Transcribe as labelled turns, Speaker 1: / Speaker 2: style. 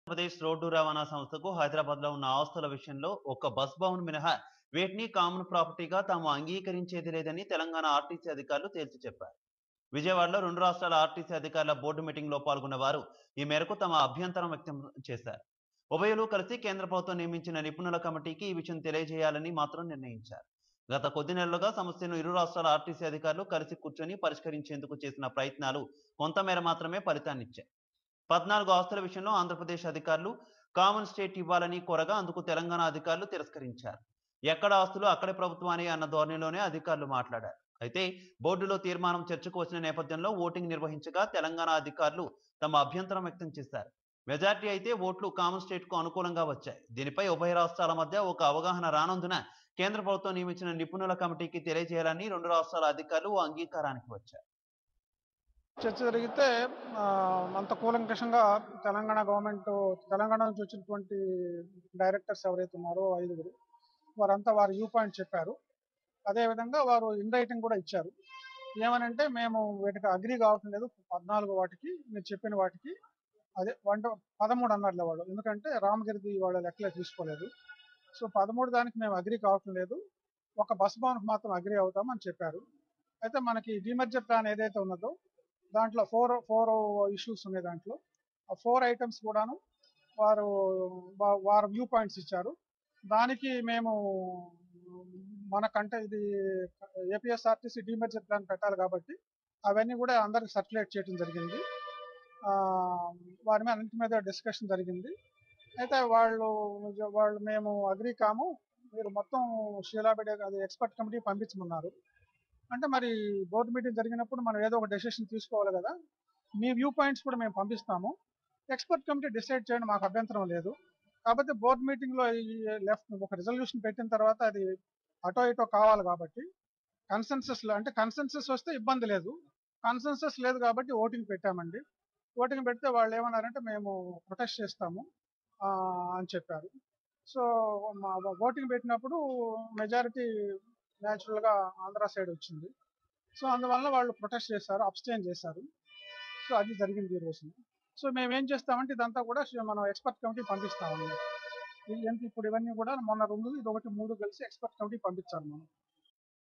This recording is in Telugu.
Speaker 1: ఆంధ్రప్రదేశ్ రోడ్డు రవాణా సంస్థకు హైదరాబాద్ లో ఉన్న ఆస్తుల విషయంలో ఒక్క బస్ భవన్ మినహా వీటిని కామన్ ప్రాపర్టీగా తాము అంగీకరించేది లేదని తెలంగాణ ఆర్టీసీ అధికారులు తేల్చి చెప్పారు విజయవాడలో రెండు రాష్ట్రాల ఆర్టీసీ అధికారుల బోర్డు మీటింగ్ లో పాల్గొన్న వారు ఈ మేరకు తమ అభ్యంతరం వ్యక్తం చేశారు ఉభయులు కలిసి కేంద్ర ప్రభుత్వం నియమించిన నిపుణుల కమిటీకి ఈ విషయం తెలియజేయాలని మాత్రం నిర్ణయించారు గత కొద్ది నెలలుగా సమస్యను ఇరు రాష్ట్రాల ఆర్టీసీ అధికారులు కలిసి కూర్చొని పరిష్కరించేందుకు చేసిన ప్రయత్నాలు కొంతమేర మాత్రమే ఫలితాన్నిచ్చాయి పద్నాలుగు ఆస్తుల విషయంలో ఆంధ్రప్రదేశ్ అధికారులు కామన్ స్టేట్ ఇవ్వాలని కోరగా అందుకు తెలంగాణ అధికారులు తిరస్కరించారు ఎక్కడ ఆస్తులు అక్కడే ప్రభుత్వాన్ని అన్న ధోరణిలోనే అధికారులు మాట్లాడారు అయితే బోర్డులో తీర్మానం చర్చకు వచ్చిన నేపథ్యంలో ఓటింగ్ నిర్వహించగా తెలంగాణ అధికారులు తమ అభ్యంతరం వ్యక్తం చేశారు మెజార్టీ అయితే ఓట్లు కామన్ స్టేట్ కు అనుకూలంగా వచ్చాయి దీనిపై ఉభయ రాష్ట్రాల మధ్య ఒక అవగాహన రానందున కేంద్ర ప్రభుత్వం నియమించిన నిపుణుల కమిటీకి తెలియజేయాలని రెండు రాష్ట్రాల అధికారులు ఓ అంగీకారానికి వచ్చారు
Speaker 2: చర్చ జరిగితే ఆ, అంత కూలంకషంగా తెలంగాణ గవర్నమెంట్ తెలంగాణ నుంచి వచ్చినటువంటి డైరెక్టర్స్ ఎవరైతే ఉన్నారో ఐదుగురు వారంతా వారి వ్యూ పాయింట్ చెప్పారు అదేవిధంగా వారు ఇన్ రైటింగ్ కూడా ఇచ్చారు ఏమనంటే మేము వీటికి అగ్రి కావటం లేదు పద్నాలుగు వాటికి మీరు చెప్పిన వాటికి అదే వంట పదమూడు అన్నారులే వాళ్ళు ఎందుకంటే రామగిరిది వాళ్ళ లెక్కలే తీసుకోలేదు సో పదమూడు దానికి మేము అగ్రి కావటం లేదు ఒక బస్ భవన్కి మాత్రం అగ్రి అవుతామని చెప్పారు అయితే మనకి డిమర్జర్ ప్లాన్ ఏదైతే ఉన్నదో దాంట్లో ఫోర్ ఫోర్ ఇష్యూస్ ఉన్నాయి దాంట్లో ఆ ఫోర్ ఐటమ్స్ కూడాను వారు వా- వారు వ్యూ పాయింట్స్ ఇచ్చారు దానికి మేము మనకంటే ఇది ఏపీఎస్ఆర్టీసీ డిమెర్జర్ ప్లాన్ పెట్టాలి కాబట్టి అవన్నీ కూడా అందరికి సర్క్యులేట్ చేయడం జరిగింది ఆ, వారి మీద అన్నింటి మీద డిస్కషన్ జరిగింది అయితే వాళ్ళు వాళ్ళు మేము అగ్రి కాము మీరు మొత్తం షీలాబెడ్ అది ఎక్స్పర్ట్ కమిటీ పంపించమన్నారు అంటే మరి బోర్డు మీటింగ్ జరిగినప్పుడు మనం ఏదో ఒక డెసిషన్ తీసుకోవాలి కదా మీ వ్యూ పాయింట్స్ కూడా మేము పంపిస్తాము ఎక్స్పర్ట్ కమిటీ డిసైడ్ చేయడం మాకు అభ్యంతరం లేదు కాకపోతే బోర్డు మీటింగ్లో ఈ లెఫ్ట్ ఒక రిజల్యూషన్ పెట్టిన తర్వాత అది అటో ఇటో కావాలి కాబట్టి కన్సెన్సస్ అంటే కన్సెన్సస్ వస్తే ఇబ్బంది లేదు కన్సెన్సస్ లేదు కాబట్టి ఓటింగ్ పెట్టామండి ఓటింగ్ పెడితే వాళ్ళు ఏమన్నారంటే మేము ప్రొటెస్ట్ చేస్తాము ఆ, అని చెప్పారు సో మా ఓటింగ్ పెట్టినప్పుడు మెజారిటీ న్యాచురల్గా ఆంధ్ర సైడ్ వచ్చింది సో అందువల్ల వాళ్ళు ప్రొటెస్ట్ చేశారు అబ్స్టైన్ చేశారు సో అది జరిగింది ఈ రోజున సో మేము ఏం చేస్తామంటే ఇదంతా కూడా మనం ఎక్స్పర్ట్ కమిటీ పంపిస్తామండి ఇది ఎంత ఇప్పుడు ఇవన్నీ కూడా మొన్న రెండు ఇది ఒకటి మూడు కలిసి ఎక్స్పర్ట్ కమిటీ పంపించాలి మనం